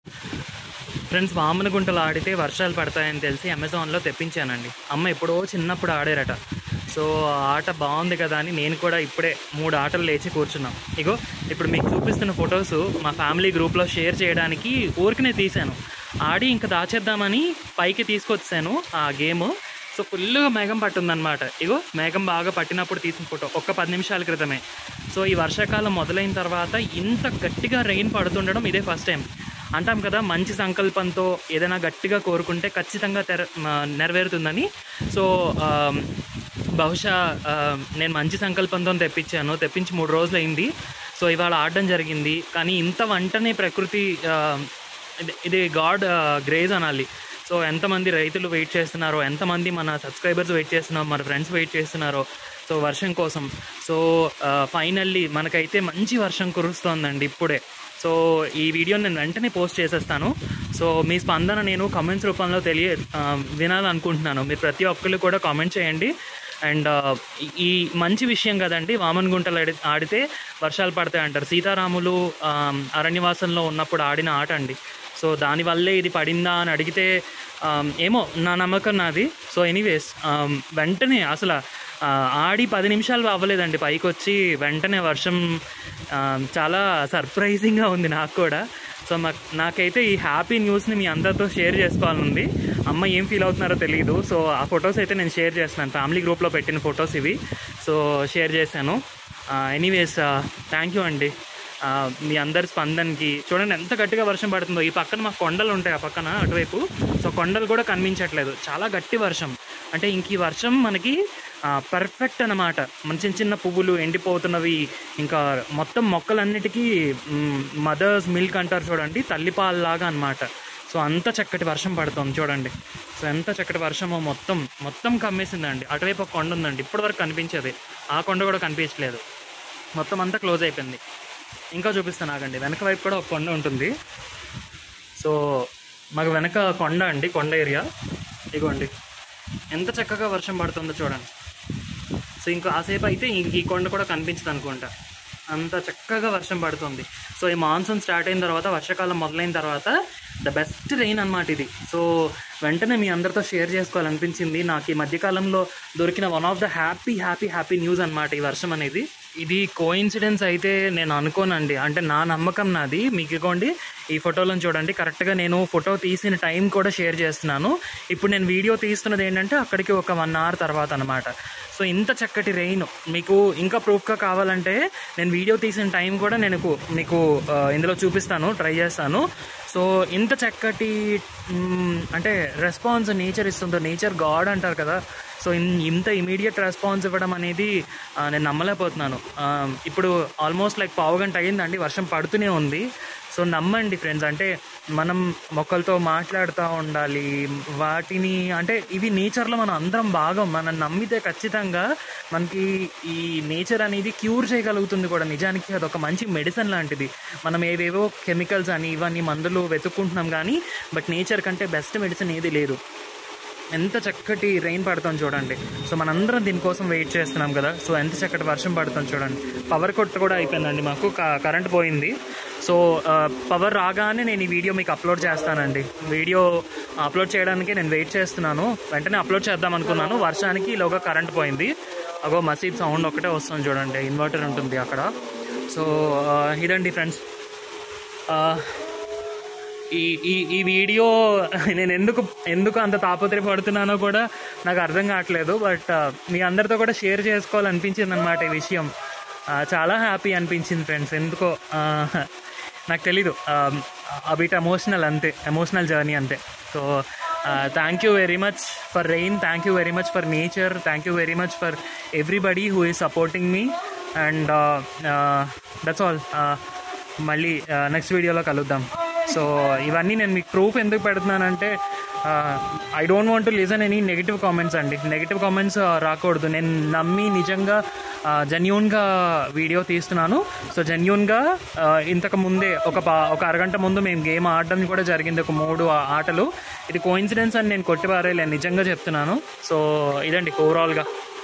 friends వామనగుంటలు ఆడితే వర్షాలు పడతాయని తెలిసి అమెజాన్లో తెప్పించానండి అమ్మ ఎప్పుడో చిన్నప్పుడు ఆడారట సో ఆ ఆట బాగుంది కదా అని నేను కూడా ఇప్పుడే మూడు ఆటలు లేచి కూర్చున్నాం ఇగో ఇప్పుడు మీకు చూపిస్తున్న ఫొటోస్ మా ఫ్యామిలీ గ్రూప్లో షేర్ చేయడానికి ఊరికనే తీశాను ఆడి ఇంకా దాచేద్దామని పైకి తీసుకొచ్చాను ఆ గేమ్ సో ఫుల్గా మేఘం పట్టుందన్నమాట ఇగో మేఘం బాగా పట్టినప్పుడు తీసిన ఫోటో ఒక్క పది నిమిషాల క్రితమే సో ఈ వర్షాకాలం మొదలైన తర్వాత ఇంత గట్టిగా రెయిన్ పడుతుండడం ఇదే ఫస్ట్ టైం అంటాం కదా మంచి సంకల్పంతో ఏదైనా గట్టిగా కోరుకుంటే ఖచ్చితంగా తెర మ- నెరవేరుతుందని సో ఆమ్, బహుశా ఆ, నేను మంచి సంకల్పంతో తెప్పించాను తెప్పించి మూడు రోజులు అయింది సో ఇవాళ ఆడడం జరిగింది కానీ ఇంత వంటనే ప్రకృతి ఆ, ఇది- ఇది గాడ్ గ్రేజ్ అనాలి సో ఎంతమంది రైతులు వెయిట్ చేస్తున్నారో ఎంతమంది మన సబ్స్క్రైబర్స్ వెయిట్ చేస్తున్నారో మన ఫ్రెండ్స్ వెయిట్ చేస్తున్నారో సో వర్షం కోసం సో ఫైనల్లీ మనకైతే మంచి వర్షం కురుస్తోందండి ఇప్పుడే సో ఈ వీడియో నేను వెంటనే పోస్ట్ చేసేస్తాను సో మీ స్పందన నేను కామెంట్స్ రూపంలో తెలియ ఆ, వినాలనుకుంటున్నాను మీరు ప్రతి ఒక్కరు కూడా కామెంట్ చేయండి అండ్ ఈ మంచి విషయం కదండి వామన్ గుంటలు ఆడి ఆడితే వర్షాలు పడతాయి అంటారు సీతారాములు ఆ, అరణ్యవాసంలో ఉన్నప్పుడు ఆడిన ఆట అండి సో దానివల్లే ఇది పడిందా అని అడిగితే ఆ, ఏమో నా నమ్మకం నాది సో ఎనీవేస్ వెంటనే అసలు ఆ, ఆడి పది నిమిషాలు అవ్వలేదండి పైకి వచ్చి వెంటనే వర్షం ఆ, చాలా సర్ప్రైజింగ్గా ఉంది నాకు కూడా సో మాకు నాకైతే ఈ హ్యాపీ న్యూస్ని మీ అందరితో షేర్ చేసుకోవాలనుంది అమ్మ ఏం ఫీల్ అవుతున్నారో తెలియదు సో ఆ ఫొటోస్ అయితే నేను షేర్ చేస్తున్నాను ఫ్యామిలీ గ్రూప్లో పెట్టిన ఫొటోస్ ఇవి సో షేర్ చేశాను ఎనీవేస్ థ్యాంక్ యూ అండి ఆ, మీ అందరి స్పందనకి చూడండి ఎంత గట్టిగా వర్షం పడుతుందో ఈ పక్కన మా కొండలు ఉంటాయి ఆ పక్కన అటువైపు సో కొండలు కూడా కనిపించట్లేదు చాలా గట్టి వర్షం అంటే ఇంక ఈ వర్షం మనకి పర్ఫెక్ట్ అన్నమాట మన చిన్న చిన్న పువ్వులు ఎండిపోతున్నవి ఇంకా మొత్తం మొక్కలన్నిటికీ మదర్స్ మిల్క్ అంటారు చూడండి తల్లిపాలలాగా అన్నమాట సో అంత చక్కటి వర్షం పడుతుంది చూడండి సో ఎంత చక్కటి వర్షమో మొత్తం మొత్తం కమ్మేసిందండి అటువైపు ఒక కొండ ఉందండి ఇప్పటివరకు కనిపించేది ఆ కొండ కూడా కనిపించలేదు మొత్తం అంతా క్లోజ్ అయిపోయింది ఇంకా చూపిస్తాను ఆగండి వెనక వైపు కూడా ఒక కొండ ఉంటుంది సో మాకు వెనక కొండ అండి కొండ ఏరియా ఇగోండి ఎంత చక్కగా వర్షం పడుతుందో చూడండి సో ఇంకా ఆసేపు అయితే ఇంక ఈ కొండ కూడా కనిపించదు అనుకుంటా అంత చక్కగా వర్షం పడుతుంది సో ఈ మాన్సూన్ స్టార్ట్ అయిన తర్వాత వర్షాకాలం మొదలైన తర్వాత ద బెస్ట్ రెయిన్ అన్నమాట ఇది సో వెంటనే మీ అందరితో షేర్ చేసుకోవాలనిపించింది నాకు ఈ మధ్యకాలంలో దొరికిన one of the happy happy happy news అన్నమాట ఈ వర్షం అనేది ఇది కోయిన్సిడెన్స్ అయితే నేను అనుకోనండి అంటే నా నమ్మకం నాది మీకు ఇగోండి ఈ ఫోటోలను చూడండి కరెక్ట్గా నేను ఫోటో తీసిన టైం కూడా షేర్ చేస్తున్నాను ఇప్పుడు నేను వీడియో తీస్తున్నది ఏంటంటే అక్కడికి ఒక వన్ అవర్ తర్వాత అనమాట సో ఇంత చక్కటి రెయిన్ మీకు ఇంకా ప్రూఫ్గా కావాలంటే నేను వీడియో తీసిన టైం కూడా నేను కు- మీకు ఆ, ఇందులో చూపిస్తాను ట్రై చేస్తాను సో ఇంత చక్కటి మ్, అంటే రెస్పాన్స్ నేచర్ ఇస్తుందో నేచర్ గాడ్ అంటారు కదా సో ఇన్- ఇంత ఇమీడియట్ రెస్పాన్స్ ఇవ్వడం అనేది ఆ, నేను నమ్మలేకపోతున్నాను ఆ, ఇప్పుడు ఆల్మోస్ట్ లైక్ పావు గంట అయ్యిందండి వర్షం పడుతూనే ఉంది సో నమ్మండి ఫ్రెండ్స్ అంటే మనం మొక్కలతో మాట్లాడుతూ ఉండాలి వాటిని అంటే ఇవి నేచర్లో మనం అందరం భాగం మనం నమ్మితే ఖచ్చితంగా మనకి ఈ నేచర్ అనేది క్యూర్ చేయగలుగుతుంది కూడా నిజానికి అది ఒక మంచి మెడిసిన్ లాంటిది మనం ఏవేవో కెమికల్స్ అని ఇవన్నీ మందులు వెతుక్కుంటున్నాం కానీ బట్ నేచర్ కంటే బెస్ట్ మెడిసిన్ ఏది లేదు ఎంత చక్కటి రెయిన్ పడుతుంది చూడండి సో మనందరం దీనికోసం వెయిట్ చేస్తున్నాం కదా సో ఎంత చక్కటి వర్షం పడుతుంది చూడండి పవర్ కొట్టు కూడా అయిపోయిందండి మాకు క- కరెంట్ పోయింది సో ఆ, పవర్ రాగానే నేను ఈ వీడియో మీకు అప్లోడ్ చేస్తానండి వీడియో అప్లోడ్ చేయడానికి నేను వెయిట్ చేస్తున్నాను వెంటనే అప్లోడ్ చేద్దాం అనుకున్నాను వర్షానికి ఈలోగా కరెంట్ పోయింది అగో మసీద్ సౌండ్ ఒకటే వస్తుంది చూడండి ఇన్వర్టర్ ఉంటుంది అక్కడ సో ఆ, ఇదండి ఫ్రెండ్స్ ఈ ఈ ఈ వీడియో నేను ఎందుకు ఎందుకు అంత తాపత్రయపడుతున్నానో కూడా నాకు అర్థం కావట్లేదు బట్ మీ అందరితో కూడా షేర్ చేసుకోవాలనిపించింది అనమాట ఈ విషయం ఆ, చాలా హ్యాపీ అనిపించింది ఫ్రెండ్స్ ఎందుకో ఆ, నాకు తెలీదు అబిట్ ఎమోషనల్ అంతే ఎమోషనల్ జర్నీ అంతే so thank you very much for rain thank you very much for nature thank you very much for everybody who is supporting me and that's all మళ్ళీ next వీడియోలో కలుద్దాం so ఇవన్నీ నేను మీకు proof ఎందుకు పెడుతున్నానంటే I don't want to listen any negative comments అండి negative comments రాకూడదు నేను నమ్మి నిజంగా జెన్యున్గా వీడియో తీస్తున్నాను సో జెన్యున్గా ఇంతకు ముందే ఒక పా ఒక అరగంట ముందు మేము గేమ్ ఆడడం కూడా జరిగింది ఒక మూడు ఆ- ఆటలు ఇది కోయిన్సిడెన్స్ అని నేను కొట్టిపారేలే నిజంగా చెప్తున్నాను సో ఇదండి ఓవరాల్గా